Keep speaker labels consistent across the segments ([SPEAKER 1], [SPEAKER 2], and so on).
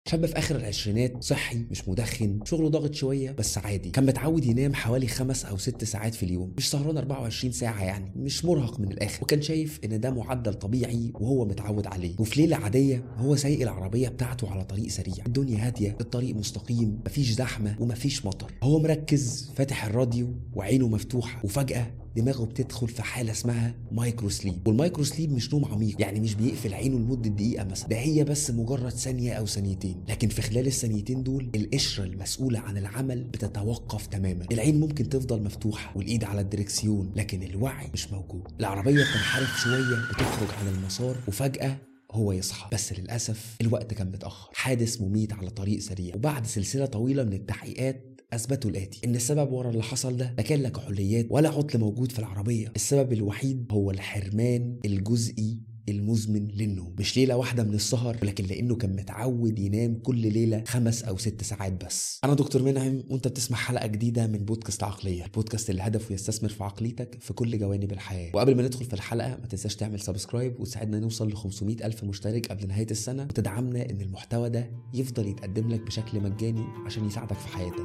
[SPEAKER 1] شاب في اخر العشرينات صحي مش مدخن شغله ضاغط شويه بس عادي كان متعود ينام حوالي خمس او ست ساعات في اليوم مش سهران 24 ساعه يعني مش مرهق من الاخر وكان شايف ان ده معدل طبيعي وهو متعود عليه وفي ليله عاديه هو سايق العربيه بتاعته على طريق سريع الدنيا هاديه الطريق مستقيم مفيش زحمه ومفيش مطر هو مركز فاتح الراديو وعينه مفتوحه وفجاه دماغه بتدخل في حاله اسمها مايكرو سليب والمايكرو سليب مش نوم عميق يعني مش بيقفل عينه لمده دقيقه مثلا ده هي بس مجرد ثانيه او ثانيتين لكن في خلال الثانيتين دول القشره المسؤوله عن العمل بتتوقف تماما العين ممكن تفضل مفتوحه والايد على الدركسيون لكن الوعي مش موجود العربيه بتنحرف شويه بتخرج عن المسار وفجاه هو يصحى بس للأسف الوقت كان متأخر حادث مميت على طريق سريع وبعد سلسلة طويلة من التحقيقات اثبتوا الاتي ان السبب ورا اللي حصل ده لا كان لا كحوليات ولا عطل موجود في العربيه السبب الوحيد هو الحرمان الجزئي المزمن للنوم مش ليله واحده من السهر لكن لانه كان متعود ينام كل ليله خمس او ست ساعات بس انا دكتور منعم وانت بتسمع حلقه جديده من بودكاست عقليه البودكاست اللي هدفه يستثمر في عقليتك في كل جوانب الحياه وقبل ما ندخل في الحلقه ما تنساش تعمل سبسكرايب وتساعدنا نوصل ل 500 الف مشترك قبل نهايه السنه وتدعمنا ان المحتوى ده يفضل يتقدم لك بشكل مجاني عشان يساعدك في حياتك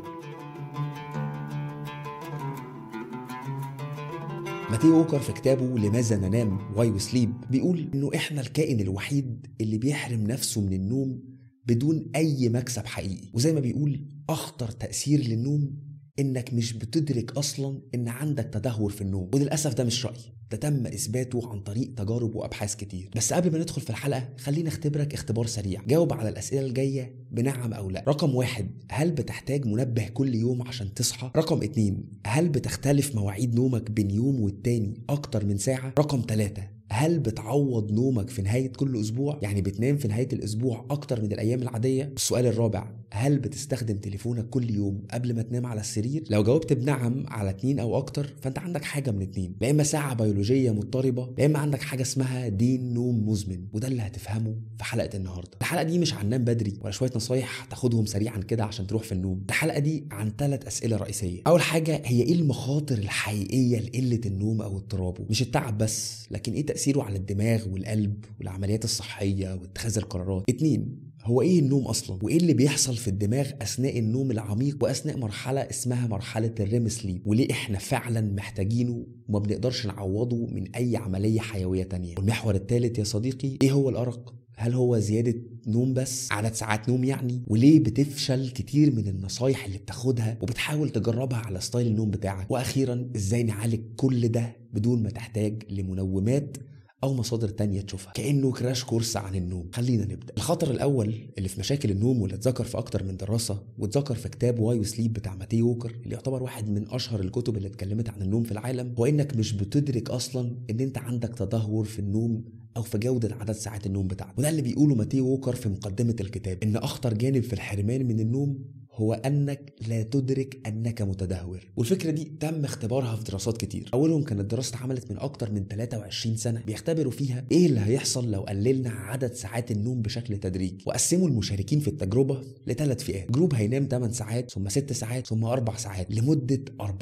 [SPEAKER 1] ماتيو ووكر في كتابه لماذا ننام واي وسليب بيقول انه احنا الكائن الوحيد اللي بيحرم نفسه من النوم بدون اي مكسب حقيقي وزي ما بيقول اخطر تاثير للنوم انك مش بتدرك اصلا ان عندك تدهور في النوم وللاسف ده مش رايي ده تم اثباته عن طريق تجارب وابحاث كتير بس قبل ما ندخل في الحلقه خلينا اختبرك اختبار سريع جاوب على الاسئله الجايه بنعم او لا رقم واحد هل بتحتاج منبه كل يوم عشان تصحى رقم اتنين هل بتختلف مواعيد نومك بين يوم والتاني اكتر من ساعه رقم ثلاثة هل بتعوض نومك في نهاية كل أسبوع؟ يعني بتنام في نهاية الأسبوع أكتر من الأيام العادية؟ السؤال الرابع هل بتستخدم تليفونك كل يوم قبل ما تنام على السرير؟ لو جاوبت بنعم على اتنين أو أكتر فأنت عندك حاجة من اتنين يا إما ساعة بيولوجية مضطربة يا إما عندك حاجة اسمها دين نوم مزمن وده اللي هتفهمه في حلقة النهاردة الحلقة دي مش عن نام بدري ولا شوية نصايح تاخدهم سريعا كده عشان تروح في النوم الحلقة دي عن ثلاث أسئلة رئيسية أول حاجة هي إيه المخاطر الحقيقية لقلة النوم أو اضطرابه مش التعب بس لكن إيه تأثيره على الدماغ والقلب والعمليات الصحية واتخاذ القرارات اتنين هو ايه النوم اصلا وايه اللي بيحصل في الدماغ اثناء النوم العميق واثناء مرحله اسمها مرحله الريم سليب وليه احنا فعلا محتاجينه وما بنقدرش نعوضه من اي عمليه حيويه تانية والمحور الثالث يا صديقي ايه هو الارق هل هو زيادة نوم بس عدد ساعات نوم يعني وليه بتفشل كتير من النصايح اللي بتاخدها وبتحاول تجربها على ستايل النوم بتاعك واخيرا ازاي نعالج كل ده بدون ما تحتاج لمنومات او مصادر تانية تشوفها كانه كراش كورس عن النوم خلينا نبدا الخطر الاول اللي في مشاكل النوم واللي اتذكر في اكتر من دراسه واتذكر في كتاب واي وسليب بتاع ماتيو ووكر اللي يعتبر واحد من اشهر الكتب اللي اتكلمت عن النوم في العالم هو انك مش بتدرك اصلا ان انت عندك تدهور في النوم او في جوده عدد ساعات النوم بتاعك وده اللي بيقوله ماتيو ووكر في مقدمه الكتاب ان اخطر جانب في الحرمان من النوم هو انك لا تدرك انك متدهور والفكره دي تم اختبارها في دراسات كتير اولهم كانت دراسه اتعملت من اكتر من 23 سنه بيختبروا فيها ايه اللي هيحصل لو قللنا عدد ساعات النوم بشكل تدريجي وقسموا المشاركين في التجربه لثلاث فئات جروب هينام 8 ساعات ثم 6 ساعات ثم 4 ساعات لمده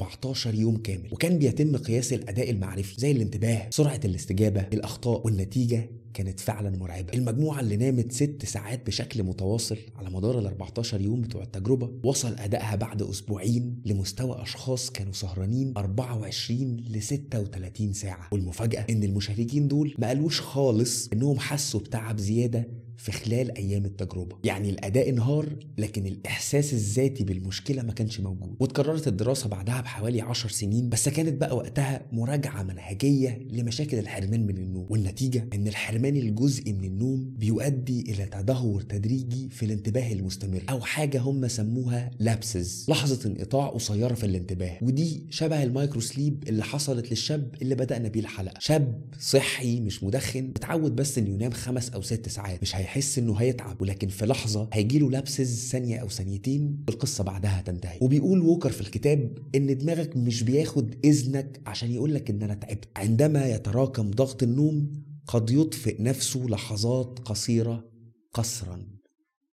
[SPEAKER 1] 14 يوم كامل وكان بيتم قياس الاداء المعرفي زي الانتباه سرعه الاستجابه الاخطاء والنتيجه كانت فعلا مرعبة المجموعة اللي نامت ست ساعات بشكل متواصل على مدار ال 14 يوم بتوع التجربة وصل أدائها بعد أسبوعين لمستوى أشخاص كانوا سهرانين 24 ل 36 ساعة والمفاجأة إن المشاركين دول ما قالوش خالص إنهم حسوا بتعب زيادة في خلال ايام التجربه يعني الاداء انهار لكن الاحساس الذاتي بالمشكله ما كانش موجود واتكررت الدراسه بعدها بحوالي 10 سنين بس كانت بقى وقتها مراجعه منهجيه لمشاكل الحرمان من النوم والنتيجه ان الحرمان الجزئي من النوم بيؤدي الى تدهور تدريجي في الانتباه المستمر او حاجه هم سموها لابسز لحظه انقطاع قصيره في الانتباه ودي شبه المايكرو سليب اللي حصلت للشاب اللي بدانا بيه الحلقه شاب صحي مش مدخن اتعود بس انه ينام خمس او ست ساعات مش هيحس انه هيتعب ولكن في لحظه هيجيله لابسز ثانيه او ثانيتين القصه بعدها تنتهي وبيقول ووكر في الكتاب ان دماغك مش بياخد اذنك عشان يقول لك ان انا تعبت عندما يتراكم ضغط النوم قد يطفئ نفسه لحظات قصيره قسرا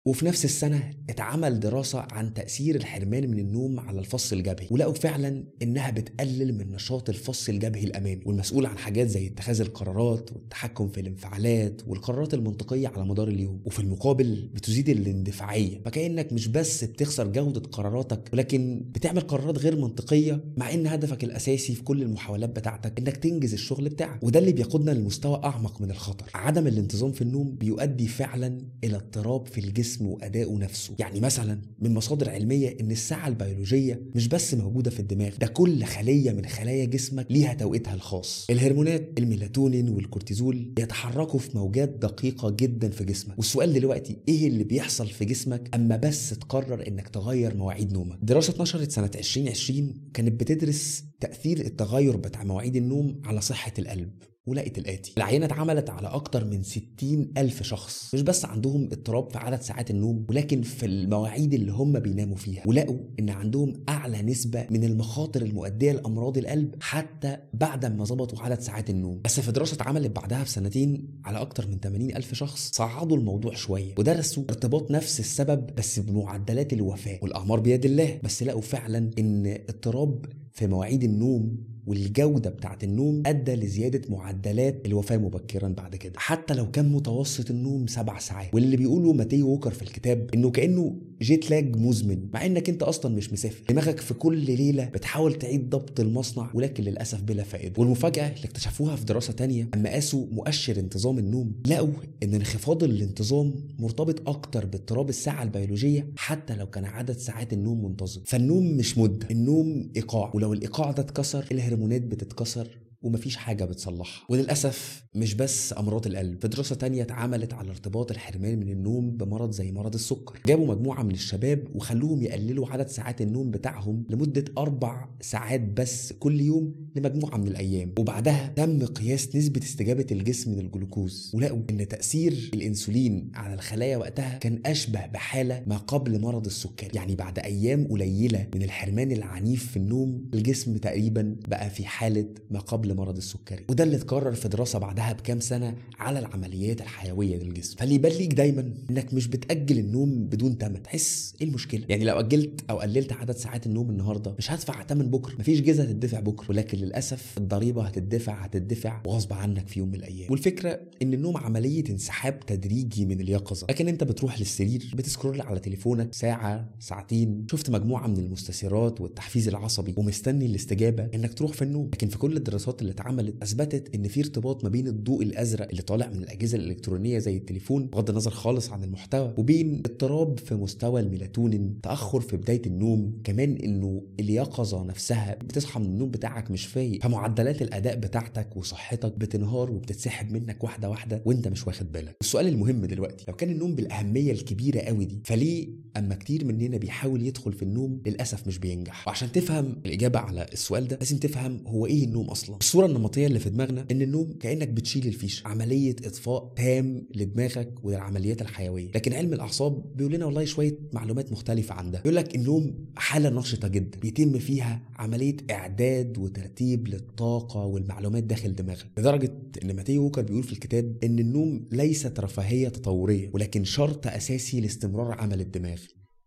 [SPEAKER 1] وفي نفس السنة اتعمل دراسة عن تأثير الحرمان من النوم على الفص الجبهي ولقوا فعلا إنها بتقلل من نشاط الفص الجبهي الأمامي والمسؤول عن حاجات زي اتخاذ القرارات والتحكم في الانفعالات والقرارات المنطقية على مدار اليوم وفي المقابل بتزيد الاندفاعية فكأنك مش بس بتخسر جودة قراراتك ولكن بتعمل قرارات غير منطقية مع إن هدفك الأساسي في كل المحاولات بتاعتك إنك تنجز الشغل بتاعك وده اللي بيقودنا لمستوى أعمق من الخطر عدم الانتظام في النوم بيؤدي فعلا إلى اضطراب في الجسم وأدائه نفسه يعني مثلا من مصادر علمية إن الساعة البيولوجية مش بس موجودة في الدماغ ده كل خلية من خلايا جسمك ليها توقيتها الخاص الهرمونات الميلاتونين والكورتيزول بيتحركوا في موجات دقيقة جدا في جسمك والسؤال دلوقتي إيه اللي بيحصل في جسمك أما بس تقرر إنك تغير مواعيد نومك دراسة اتنشرت سنة 2020 كانت بتدرس تأثير التغير بتاع مواعيد النوم على صحة القلب ولقت الآتي العينة اتعملت على أكتر من 60 ألف شخص مش بس عندهم اضطراب في عدد ساعات النوم ولكن في المواعيد اللي هم بيناموا فيها ولقوا إن عندهم أعلى نسبة من المخاطر المؤدية لأمراض القلب حتى بعد ما ظبطوا عدد ساعات النوم بس في دراسة اتعملت بعدها بسنتين على أكتر من 80 ألف شخص صعدوا الموضوع شوية ودرسوا ارتباط نفس السبب بس بمعدلات الوفاة والأعمار بيد الله بس لقوا فعلا إن اضطراب في مواعيد النوم والجودة بتاعت النوم أدى لزيادة معدلات الوفاة مبكرا بعد كده حتى لو كان متوسط النوم سبع ساعات واللي بيقوله ماتي ووكر في الكتاب إنه كأنه جيت لاج مزمن مع إنك أنت أصلا مش مسافر دماغك في كل ليلة بتحاول تعيد ضبط المصنع ولكن للأسف بلا فائدة والمفاجأة اللي اكتشفوها في دراسة تانية أما قاسوا مؤشر انتظام النوم لقوا إن انخفاض الانتظام مرتبط أكتر باضطراب الساعة البيولوجية حتى لو كان عدد ساعات النوم منتظم فالنوم مش مدة النوم إيقاع ولو الإيقاع ده اتكسر الهرمونات بتتكسر ومفيش حاجة بتصلحها وللأسف مش بس أمراض القلب في دراسة تانية اتعملت على ارتباط الحرمان من النوم بمرض زي مرض السكر جابوا مجموعة من الشباب وخلوهم يقللوا عدد ساعات النوم بتاعهم لمدة أربع ساعات بس كل يوم لمجموعة من الأيام وبعدها تم قياس نسبة استجابة الجسم من الجلوكوز ولقوا إن تأثير الأنسولين على الخلايا وقتها كان أشبه بحالة ما قبل مرض السكري يعني بعد أيام قليلة من الحرمان العنيف في النوم الجسم تقريبا بقى في حالة ما قبل مرض السكري وده اللي اتكرر في دراسة بعدها بكام سنة على العمليات الحيوية للجسم فاللي يبان ليك دايما إنك مش بتأجل النوم بدون تمن تحس إيه المشكلة يعني لو أجلت أو قللت عدد ساعات النوم النهاردة مش هدفع تمن بكرة مفيش جزء هتدفع بكرة ولكن للأسف الضريبة هتدفع هتدفع غصب عنك في يوم من الأيام والفكرة إن النوم عملية انسحاب تدريجي من اليقظة لكن أنت بتروح للسرير بتسكرول على تليفونك ساعة ساعتين شفت مجموعة من المستثيرات والتحفيز العصبي ومستني الاستجابة إنك تروح في النوم لكن في كل الدراسات اللي اتعملت اثبتت ان في ارتباط ما بين الضوء الازرق اللي طالع من الاجهزه الالكترونيه زي التليفون بغض النظر خالص عن المحتوى وبين اضطراب في مستوى الميلاتونين تاخر في بدايه النوم كمان انه اليقظه نفسها بتصحى من النوم بتاعك مش فايق فمعدلات الاداء بتاعتك وصحتك بتنهار وبتتسحب منك واحده واحده وانت مش واخد بالك السؤال المهم دلوقتي لو كان النوم بالاهميه الكبيره قوي دي فليه اما كتير مننا بيحاول يدخل في النوم للاسف مش بينجح وعشان تفهم الاجابه على السؤال ده لازم تفهم هو ايه النوم اصلا الصوره النمطيه اللي في دماغنا ان النوم كانك بتشيل الفيشه عمليه اطفاء تام لدماغك وللعمليات الحيويه لكن علم الاعصاب بيقول لنا والله شويه معلومات مختلفه عن ده يقول لك النوم حاله نشطه جدا بيتم فيها عمليه اعداد وترتيب للطاقه والمعلومات داخل دماغك لدرجه ان ماتي ووكر بيقول في الكتاب ان النوم ليست رفاهيه تطوريه ولكن شرط اساسي لاستمرار عمل الدماغ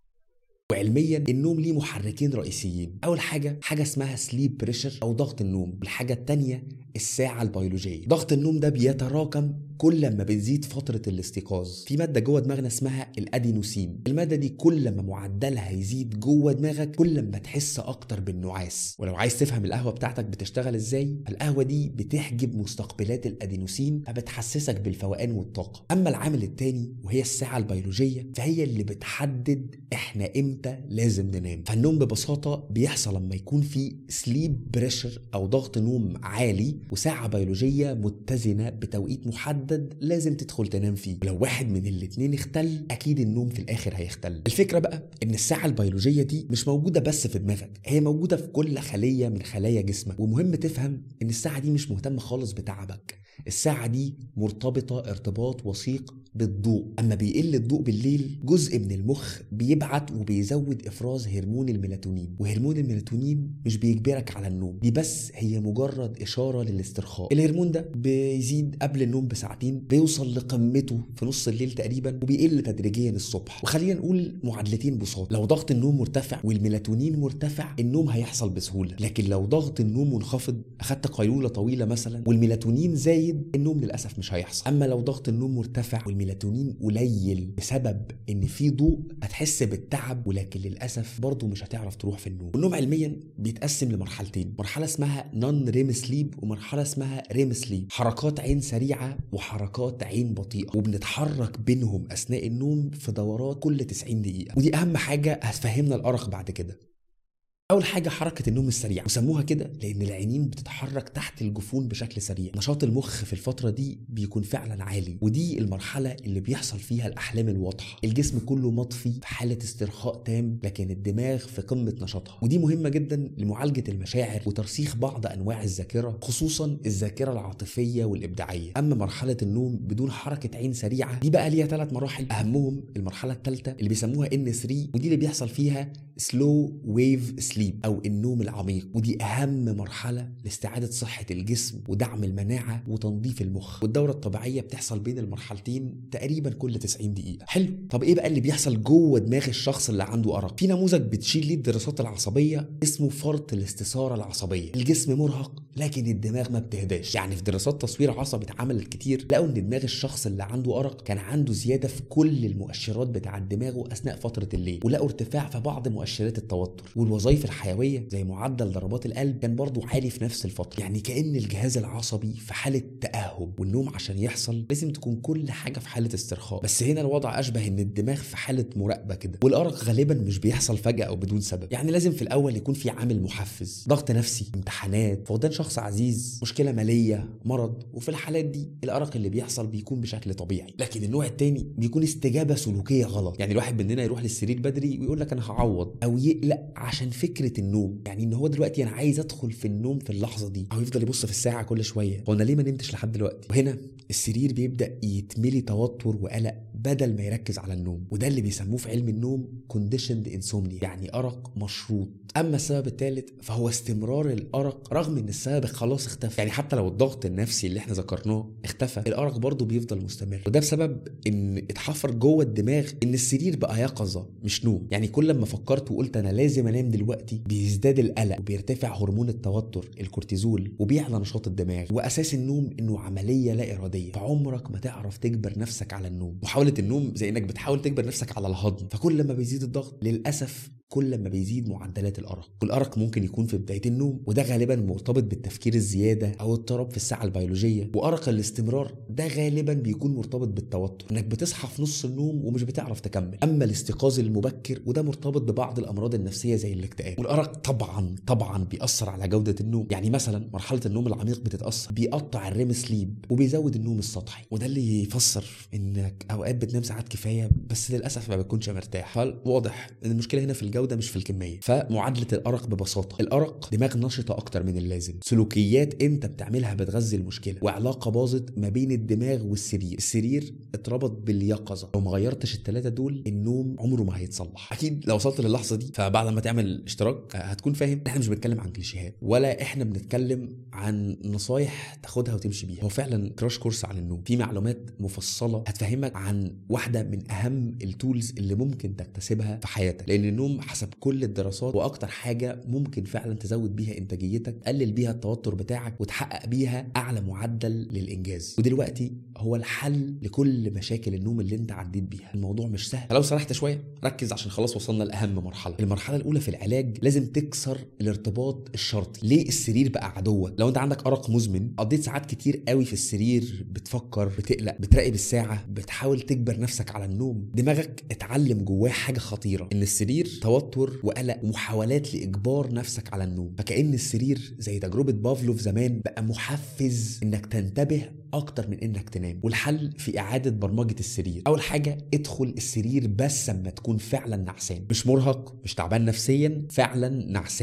[SPEAKER 1] وعلميا النوم ليه محركين رئيسيين اول حاجه حاجه اسمها سليب بريشر او ضغط النوم الحاجه الثانيه الساعه البيولوجيه ضغط النوم ده بيتراكم كل ما بتزيد فترة الاستيقاظ في مادة جوه دماغنا اسمها الأدينوسين المادة دي كل ما معدلها يزيد جوه دماغك كل ما تحس أكتر بالنعاس ولو عايز تفهم القهوة بتاعتك بتشتغل ازاي القهوة دي بتحجب مستقبلات الأدينوسين فبتحسسك بالفوقان والطاقة أما العامل التاني وهي الساعة البيولوجية فهي اللي بتحدد احنا امتى لازم ننام فالنوم ببساطة بيحصل لما يكون في سليب بريشر أو ضغط نوم عالي وساعة بيولوجية متزنة بتوقيت محدد لازم تدخل تنام فيه ولو واحد من الاتنين اختل اكيد النوم في الاخر هيختل الفكره بقى ان الساعه البيولوجيه دي مش موجوده بس في دماغك هي موجوده في كل خليه من خلايا جسمك ومهم تفهم ان الساعه دي مش مهتمه خالص بتعبك الساعة دي مرتبطة ارتباط وثيق بالضوء أما بيقل الضوء بالليل جزء من المخ بيبعت بيزود افراز هرمون الميلاتونين وهرمون الميلاتونين مش بيجبرك على النوم دي بس هي مجرد اشاره للاسترخاء الهرمون ده بيزيد قبل النوم بساعتين بيوصل لقمته في نص الليل تقريبا وبيقل تدريجيا الصبح وخلينا نقول معادلتين بساط لو ضغط النوم مرتفع والميلاتونين مرتفع النوم هيحصل بسهوله لكن لو ضغط النوم منخفض اخدت قيلوله طويله مثلا والميلاتونين زايد النوم للاسف مش هيحصل اما لو ضغط النوم مرتفع والميلاتونين قليل بسبب ان في ضوء هتحس بالتعب ولكن للاسف برضه مش هتعرف تروح في النوم النوم علميا بيتقسم لمرحلتين مرحله اسمها نون ريم سليب ومرحله اسمها ريم سليب حركات عين سريعه وحركات عين بطيئه وبنتحرك بينهم اثناء النوم في دورات كل 90 دقيقه ودي اهم حاجه هتفهمنا الارق بعد كده اول حاجه حركه النوم السريع وسموها كده لان العينين بتتحرك تحت الجفون بشكل سريع نشاط المخ في الفتره دي بيكون فعلا عالي ودي المرحله اللي بيحصل فيها الاحلام الواضحه الجسم كله مطفي في حاله استرخاء تام لكن الدماغ في قمه نشاطها ودي مهمه جدا لمعالجه المشاعر وترسيخ بعض انواع الذاكره خصوصا الذاكره العاطفيه والابداعيه اما مرحله النوم بدون حركه عين سريعه دي بقى ليها ثلاث مراحل اهمهم المرحله الثالثه اللي بيسموها ان 3 ودي اللي بيحصل فيها سلو ويف سليب او النوم العميق ودي اهم مرحله لاستعاده صحه الجسم ودعم المناعه وتنظيف المخ والدوره الطبيعيه بتحصل بين المرحلتين تقريبا كل 90 دقيقه حلو طب ايه بقى اللي بيحصل جوه دماغ الشخص اللي عنده ارق في نموذج بتشيل ليه الدراسات العصبيه اسمه فرط الاستثاره العصبيه الجسم مرهق لكن الدماغ ما بتهداش يعني في دراسات تصوير عصبي اتعملت كتير لقوا ان دماغ الشخص اللي عنده ارق كان عنده زياده في كل المؤشرات بتاعه دماغه اثناء فتره الليل ولقوا ارتفاع في بعض مؤشرات التوتر والوظائف الحيويه زي معدل ضربات القلب كان برضه عالي في نفس الفتره يعني كان الجهاز العصبي في حاله تاهب والنوم عشان يحصل لازم تكون كل حاجه في حاله استرخاء بس هنا الوضع اشبه ان الدماغ في حاله مراقبه كده والارق غالبا مش بيحصل فجاه او بدون سبب يعني لازم في الاول يكون في عامل محفز ضغط نفسي امتحانات فقدان شخص عزيز مشكله ماليه مرض وفي الحالات دي الارق اللي بيحصل بيكون بشكل طبيعي لكن النوع الثاني بيكون استجابه سلوكيه غلط يعني الواحد مننا يروح للسرير بدري ويقول لك انا هعوض او يقلق عشان فكره النوم يعني ان هو دلوقتي انا عايز ادخل في النوم في اللحظه دي او يفضل يبص في الساعه كل شويه هو انا ليه ما نمتش لحد دلوقتي وهنا السرير بيبدا يتملي توتر وقلق بدل ما يركز على النوم وده اللي بيسموه في علم النوم كونديشند انسومنيا يعني ارق مشروط اما السبب الثالث فهو استمرار الارق رغم ان السبب خلاص اختفى يعني حتى لو الضغط النفسي اللي احنا ذكرناه اختفى الارق برضه بيفضل مستمر وده بسبب ان اتحفر جوه الدماغ ان السرير بقى يقظه مش نوم يعني كل لما فكرت وقلت انا لازم انام دلوقتي بيزداد القلق وبيرتفع هرمون التوتر الكورتيزول وبيعلى نشاط الدماغ واساس النوم انه عمليه لا اراديه فعمرك ما تعرف تجبر نفسك على النوم محاوله النوم زي انك بتحاول تجبر نفسك على الهضم فكل ما بيزيد الضغط للاسف كل ما بيزيد معدلات الارق والارق ممكن يكون في بدايه النوم وده غالبا مرتبط بالتفكير الزياده او اضطراب في الساعه البيولوجيه وارق الاستمرار ده غالبا بيكون مرتبط بالتوتر انك بتصحى في نص النوم ومش بتعرف تكمل اما الاستيقاظ المبكر وده مرتبط ببعض الامراض النفسيه زي الاكتئاب والارق طبعا طبعا بيأثر على جوده النوم يعني مثلا مرحله النوم العميق بتتاثر بيقطع الريم سليب وبيزود النوم السطحي وده اللي يفسر انك اوقات بتنام ساعات كفايه بس للاسف ما بتكونش مرتاح فواضح ان المشكله هنا في الجوده مش في الكميه فمعادله الارق ببساطه الارق دماغ نشطه اكتر من اللازم سلوكيات انت بتعملها بتغذي المشكله وعلاقه باظت ما بين الدماغ والسرير السرير اتربط باليقظه لو ما غيرتش الثلاثه دول النوم عمره ما هيتصلح اكيد لو وصلت للحظه دي فبعد ما تعمل اشتراك هتكون فاهم احنا مش بنتكلم عن كليشيهات ولا احنا بنتكلم عن نصايح تاخدها وتمشي بيها هو فعلا كراش كورس عن النوم في معلومات مفصله هتفهمك عن واحده من اهم التولز اللي ممكن تكتسبها في حياتك لان النوم حسب كل الدراسات واكتر حاجه ممكن فعلا تزود بيها انتاجيتك تقلل بيها التوتر بتاعك وتحقق بيها اعلى معدل للانجاز ودلوقتي هو الحل لكل مشاكل النوم اللي انت عديت بيها الموضوع مش سهل فلو سرحت شويه ركز عشان خلاص وصلنا لاهم مرحله المرحله الاولى في العلاج لازم تكسر الارتباط الشرطي ليه السرير بقى عدوك لو انت عندك ارق مزمن قضيت ساعات كتير قوي في السرير بتفكر بتقلق بتراقب الساعه بتحاول تجبر نفسك على النوم دماغك اتعلم جواه حاجه خطيره ان السرير توتر وقلق ومحاولات لاجبار نفسك على النوم فكأن السرير زي تجربه بافلوف زمان بقى محفز انك تنتبه اكتر من انك تنام والحل في اعاده برمجه السرير اول حاجه ادخل السرير بس اما تكون فعلا نعسان مش مرهق مش تعبان نفسيا فعلا نعسان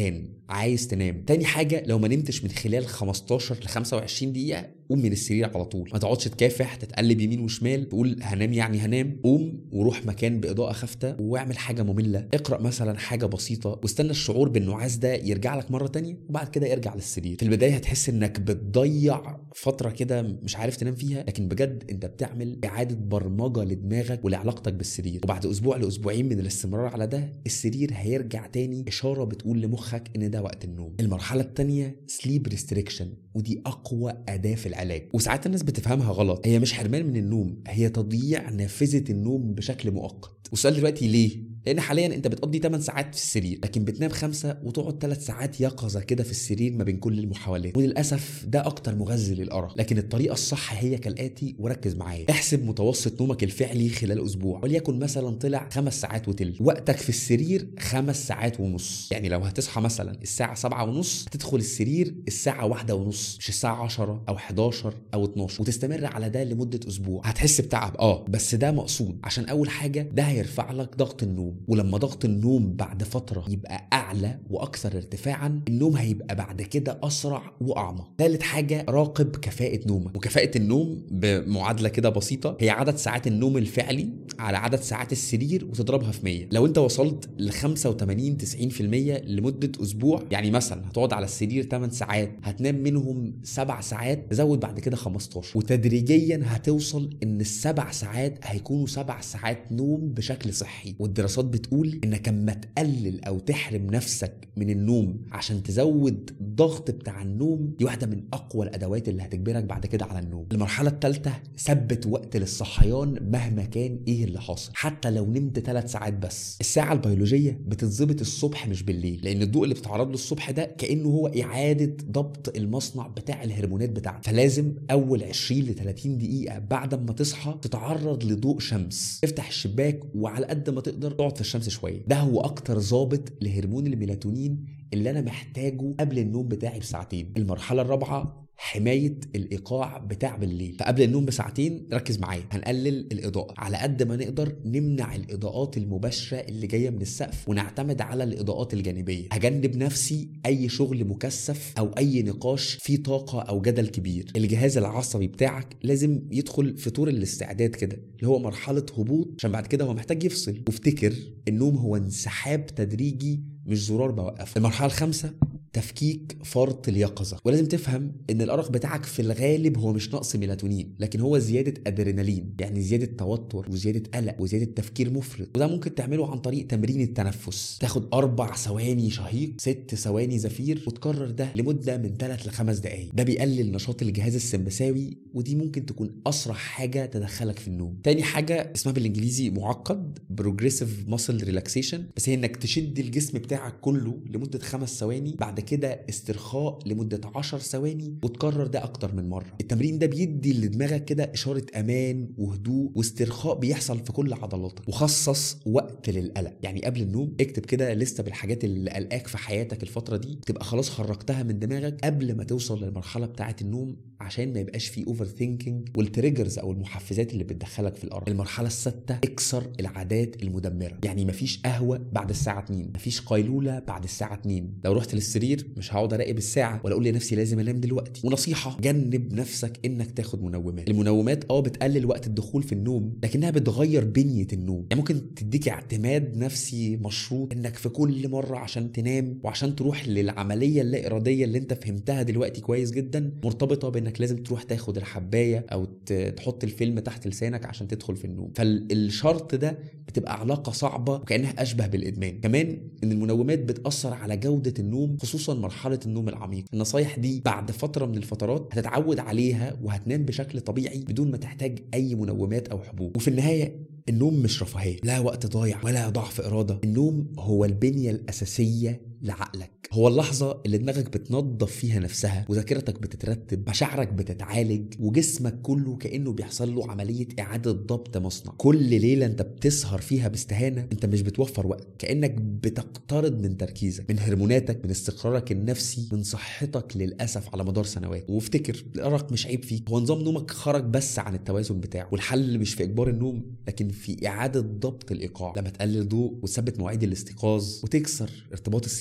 [SPEAKER 1] عايز تنام تاني حاجه لو ما نمتش من خلال 15 ل 25 دقيقه قوم من السرير على طول ما تقعدش تكافح تتقلب يمين وشمال تقول هنام يعني هنام قوم وروح مكان باضاءه خافته واعمل حاجه ممله اقرا مثلا حاجه بسيطه واستنى الشعور بالنعاس ده يرجع لك مره تانية وبعد كده ارجع للسرير في البدايه هتحس انك بتضيع فتره كده مش عارف تنام فيها لكن بجد انت بتعمل اعاده برمجه لدماغك ولعلاقتك بالسرير وبعد اسبوع لاسبوعين من الاستمرار على ده السرير هيرجع تاني اشاره بتقول لمخك ان ده وقت النوم المرحله الثانيه سليب ريستريكشن ودي اقوى اداه في العلاج وساعات الناس بتفهمها غلط هي مش حرمان من النوم هي تضييع نافذه النوم بشكل مؤقت والسؤال دلوقتي ليه لان حاليا انت بتقضي 8 ساعات في السرير لكن بتنام خمسة وتقعد 3 ساعات يقظه كده في السرير ما بين كل المحاولات وللاسف ده اكتر مغذي للارق لكن الطريقه الصح هي كالاتي وركز معايا احسب متوسط نومك الفعلي خلال اسبوع وليكن مثلا طلع خمس ساعات وتل وقتك في السرير خمس ساعات ونص يعني لو هتصحى مثلا الساعه 7 ونص هتدخل السرير الساعه واحدة ونص مش الساعه 10 او 11 او 12 وتستمر على ده لمده اسبوع هتحس بتعب اه بس ده مقصود عشان اول حاجه ده هيرفع لك ضغط النوم ولما ضغط النوم بعد فتره يبقى اعلى واكثر ارتفاعا النوم هيبقى بعد كده اسرع واعمق ثالث حاجه راقب كفاءه نومك وكفاءه النوم بمعادله كده بسيطه هي عدد ساعات النوم الفعلي على عدد ساعات السرير وتضربها في 100 لو انت وصلت ل 85 90% لمده اسبوع يعني مثلا هتقعد على السرير 8 ساعات هتنام منهم 7 ساعات تزود بعد كده 15 وتدريجيا هتوصل ان السبع ساعات هيكونوا سبع ساعات نوم بشكل صحي والدراسات بتقول انك اما تقلل او تحرم نفسك من النوم عشان تزود الضغط بتاع النوم دي واحده من اقوى الادوات اللي هتجبرك بعد كده على النوم المرحله الثالثه ثبت وقت للصحيان مهما كان ايه اللي حاصل حتى لو نمت ثلاث ساعات بس الساعه البيولوجيه بتتظبط الصبح مش بالليل لان الضوء اللي بتتعرض له الصبح ده كانه هو اعاده ضبط المصنع بتاع الهرمونات بتاعتك فلازم اول 20 ل 30 دقيقه بعد ما تصحى تتعرض لضوء شمس افتح الشباك وعلى قد ما تقدر تقعد في الشمس شويه ده هو اكتر ظابط لهرمون الميلاتونين اللي انا محتاجه قبل النوم بتاعي بساعتين المرحله الرابعه حمايه الايقاع بتاع بالليل فقبل النوم بساعتين ركز معايا هنقلل الاضاءه على قد ما نقدر نمنع الاضاءات المباشره اللي جايه من السقف ونعتمد على الاضاءات الجانبيه هجنب نفسي اي شغل مكثف او اي نقاش فيه طاقه او جدل كبير الجهاز العصبي بتاعك لازم يدخل في طور الاستعداد كده اللي هو مرحله هبوط عشان بعد كده هو محتاج يفصل وافتكر النوم هو انسحاب تدريجي مش زرار بوقفه المرحله الخامسه تفكيك فرط اليقظه ولازم تفهم ان الارق بتاعك في الغالب هو مش نقص ميلاتونين لكن هو زياده ادرينالين يعني زياده توتر وزياده قلق وزياده تفكير مفرط وده ممكن تعمله عن طريق تمرين التنفس تاخد اربع ثواني شهيق ست ثواني زفير وتكرر ده لمده من 3 ل 5 دقائق ده بيقلل نشاط الجهاز السمبثاوي ودي ممكن تكون اسرع حاجه تدخلك في النوم تاني حاجه اسمها بالانجليزي معقد بروجريسيف ماسل ريلاكسيشن بس هي انك تشد الجسم بتاعك كله لمده خمس ثواني بعد كده استرخاء لمده 10 ثواني وتكرر ده اكتر من مره التمرين ده بيدي لدماغك كده اشاره امان وهدوء واسترخاء بيحصل في كل عضلاتك وخصص وقت للقلق يعني قبل النوم اكتب كده لسته بالحاجات اللي قلقاك في حياتك الفتره دي تبقى خلاص خرجتها من دماغك قبل ما توصل للمرحله بتاعه النوم عشان ما يبقاش فيه اوفر ثينكينج والتريجرز او المحفزات اللي بتدخلك في الارض المرحله السادسه اكسر العادات المدمره يعني مفيش قهوه بعد الساعه 2 مفيش قيلوله بعد الساعه 2 لو رحت للسرير مش هقعد اراقب الساعه ولا اقول لنفسي لازم انام دلوقتي ونصيحه جنب نفسك انك تاخد منومات المنومات اه بتقلل وقت الدخول في النوم لكنها بتغير بنيه النوم يعني ممكن تديك اعتماد نفسي مشروط انك في كل مره عشان تنام وعشان تروح للعمليه اللا اراديه اللي انت فهمتها دلوقتي كويس جدا مرتبطه بانك لازم تروح تاخد الحبايه او تحط الفيلم تحت لسانك عشان تدخل في النوم فالشرط ده بتبقى علاقه صعبه وكانها اشبه بالادمان كمان ان المنومات بتاثر على جوده النوم خصوصا مرحله النوم العميق النصايح دي بعد فتره من الفترات هتتعود عليها وهتنام بشكل طبيعي بدون ما تحتاج اي منومات او حبوب وفي النهايه النوم مش رفاهيه لا وقت ضايع ولا ضعف اراده النوم هو البنيه الاساسيه لعقلك هو اللحظة اللي دماغك بتنظف فيها نفسها وذاكرتك بتترتب مشاعرك بتتعالج وجسمك كله كأنه بيحصل له عملية إعادة ضبط مصنع كل ليلة أنت بتسهر فيها باستهانة أنت مش بتوفر وقت كأنك بتقترض من تركيزك من هرموناتك من استقرارك النفسي من صحتك للأسف على مدار سنوات وافتكر الأرق مش عيب فيك هو نظام نومك خرج بس عن التوازن بتاعه والحل مش في إجبار النوم لكن في إعادة ضبط الإيقاع لما تقلل ضوء وتثبت مواعيد الاستيقاظ وتكسر ارتباط السرير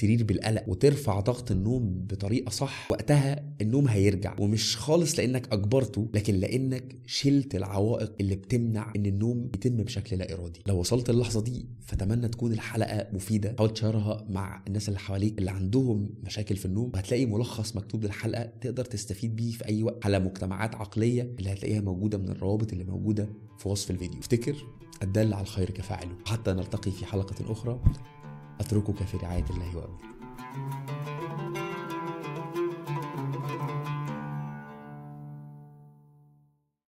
[SPEAKER 1] السرير بالقلق وترفع ضغط النوم بطريقه صح وقتها النوم هيرجع ومش خالص لانك اجبرته لكن لانك شلت العوائق اللي بتمنع ان النوم يتم بشكل لا ارادي لو وصلت للحظه دي فتمنى تكون الحلقه مفيده حاول تشارها مع الناس اللي حواليك اللي عندهم مشاكل في النوم وهتلاقي ملخص مكتوب للحلقه تقدر تستفيد بيه في اي وقت على مجتمعات عقليه اللي هتلاقيها موجوده من الروابط اللي موجوده في وصف الفيديو افتكر الدل على الخير كفاعله حتى نلتقي في حلقه اخرى اتركك في رعايه الله وامره